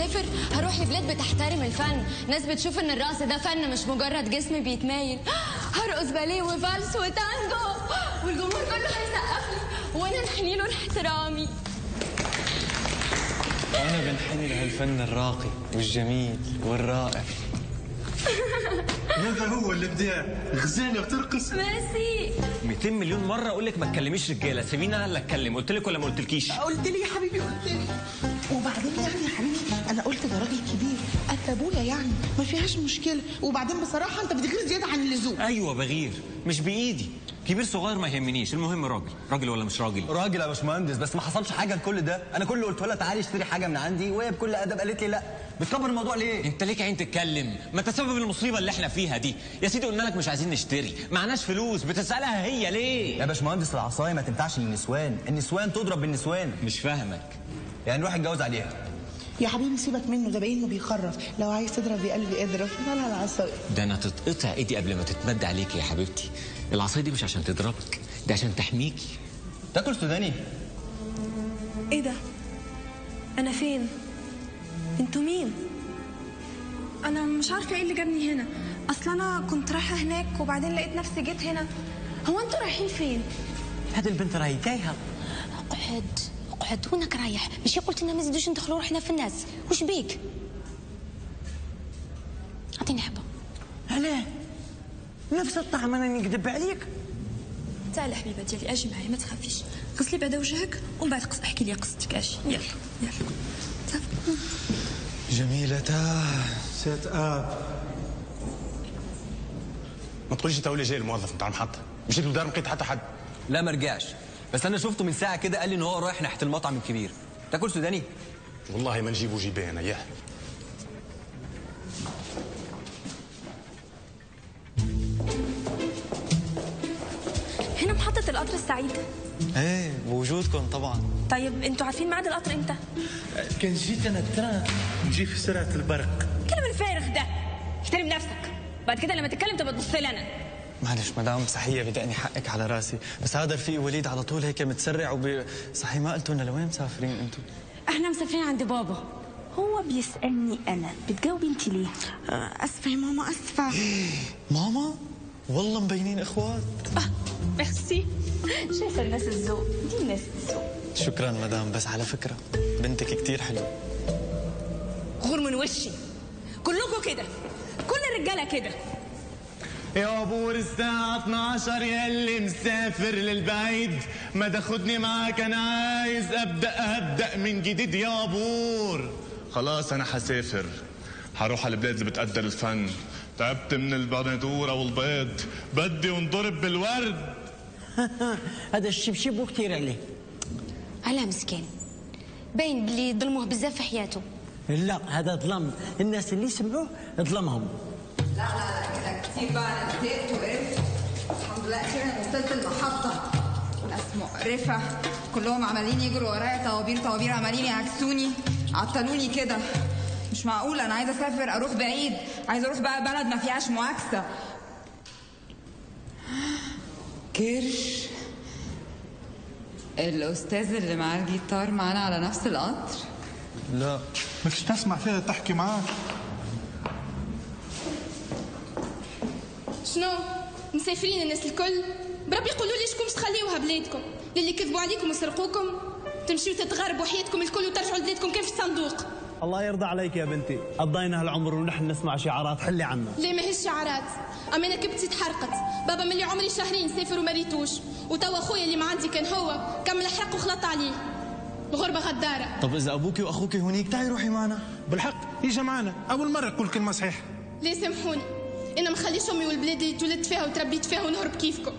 هسافر هروح لبلاد بتحترم الفن ناس بتشوف ان الرقص ده فن مش مجرد جسم بيتمايل هرقص باليه وفالس وتانجو والجمهور كله هيسقف لي وانا انحني له احترامي وانا بنحني لهالفن الراقي والجميل والرائع هذا هو الابداع غزاله بترقص ميرسي 200 مليون مره اقول لك ما تكلميش رجاله سيبيني انا اللي اتكلم قلت لك ولا ما قلتلكيش قلت لي يا حبيبي قلت لي وبعدين يعني يا حبيبي انا قلت ده راجل كبير قد ابويا يعني ما فيهاش مشكله وبعدين بصراحه انت بتغير زياده عن اللزوم ايوه بغير مش بايدي كبير صغير ما يهمنيش المهم راجل راجل ولا مش راجل راجل يا باشمهندس بس ما حصلش حاجه لكل ده انا كل اللي قلت لها تعالي اشتري حاجه من عندي وهي بكل ادب قالت لي لا بتكبر الموضوع ليه انت ليك عين تتكلم ما انت سبب المصيبه اللي احنا فيها دي يا سيدي قلنا لك مش عايزين نشتري معناش فلوس بتسالها هي ليه يا باشمهندس العصايه ما تنفعش للنسوان النسوان تضرب بالنسوان مش فاهمك يعني نروح نتجوز عليها يا حبيبي سيبك منه ده باين انه بيخرف لو عايز تضرب بقلبي اضرب مالها العصايه ده انا تتقطع ايدي قبل ما تتمد عليكي يا حبيبتي العصايه دي مش عشان تضربك دي عشان تحميكي تاكل سوداني ايه ده انا فين انتوا مين انا مش عارفه ايه اللي جابني هنا اصل انا كنت رايحه هناك وبعدين لقيت نفسي جيت هنا هو انتوا رايحين فين هذه البنت راهي تايهه اقعد اقعد وينك رايح مش قلت لنا ما نزيدوش ندخلوا روحنا في الناس وش بيك اعطيني حبه علاه نفس الطعم انا نكذب عليك تعال حبيبه ديالي اجي معايا ما تخافيش غسلي بعدا وجهك ومن بعد قص احكي لي قصتك اجي يلا يلا صافي جميلة سات اب ما تقوليش انت اول جاي الموظف بتاع المحطه مشيت له دار لقيت حتى حد لا ما رجعش بس انا شفته من ساعه كده قال لي ان هو رايح ناحيه المطعم الكبير تاكل سوداني والله ما نجيبه جيبان اياه هنا محطه القطر السعيد ايه بوجودكم طبعا طيب انتوا عارفين ميعاد القطر امتى كان جيت انا التران نجي في سرعه البرق الكلام الفارغ ده احترم نفسك بعد كده لما تتكلم تبقى تبص لي انا معلش مدام صحية بدقني حقك على راسي بس هذا رفيق وليد على طول هيك متسرع وب... صحيح ما قلتوا لنا لوين مسافرين انتم احنا مسافرين عند بابا هو بيسألني أنا بتجاوبي أنت ليه؟ اسفه يا ماما اسفه ماما والله مبينين اخوات ميرسي شايفة الناس الذوق دي الناس الذوق شكرا مدام بس على فكرة بنتك كتير حلوة غور من وشي كلكم كده كل الرجاله كده يا بور الساعة 12 يلي مسافر للبعيد ما تاخدني معاك انا عايز ابدا ابدا من جديد يا بور خلاص انا حسافر هروح على البلاد اللي بتقدر الفن تعبت من البندورة والبيض بدي انضرب بالورد هذا الشبشب وكتير عليه علاه مسكين باين بلي ظلموه بزاف في حياته لا هذا ظلم الناس اللي سمعوه ظلمهم لا لا لا كده كتير بقى انا اتضايقت وقرفت الحمد لله اخيرا وصلت المحطه ناس مقرفه كلهم عمالين يجروا ورايا طوابير طوابير عمالين يعكسوني عطلوني كده مش معقول انا عايزه اسافر اروح بعيد عايزه اروح بقى بلد ما فيهاش معاكسه كرش الاستاذ اللي معاه الجيتار معانا على نفس القطر لا ما كنتش تسمع فيها تحكي معاه شنو مسافرين الناس الكل بربي يقولوا لي شكون باش تخليوها بلادكم للي كذبوا عليكم وسرقوكم تمشيو تتغربوا حياتكم الكل وترجعوا لبلادكم كيف الصندوق الله يرضى عليك يا بنتي قضينا هالعمر ونحن نسمع شعارات حلي عنا ليه ما هيش شعارات اما انا كبتي تحرقت بابا ملي عمري شهرين سافر وما ريتوش وتوا اخويا اللي ما عندي كان هو كمل حرق وخلط عليه الغربة غدارة طب اذا ابوكي واخوكي هونيك تعي روحي معنا بالحق يجي معنا اول مره كل كلمه صحيحه ليه سامحوني انا مخليش امي والبلاد اللي تولدت فيها وتربيت فيها ونهرب كيفكم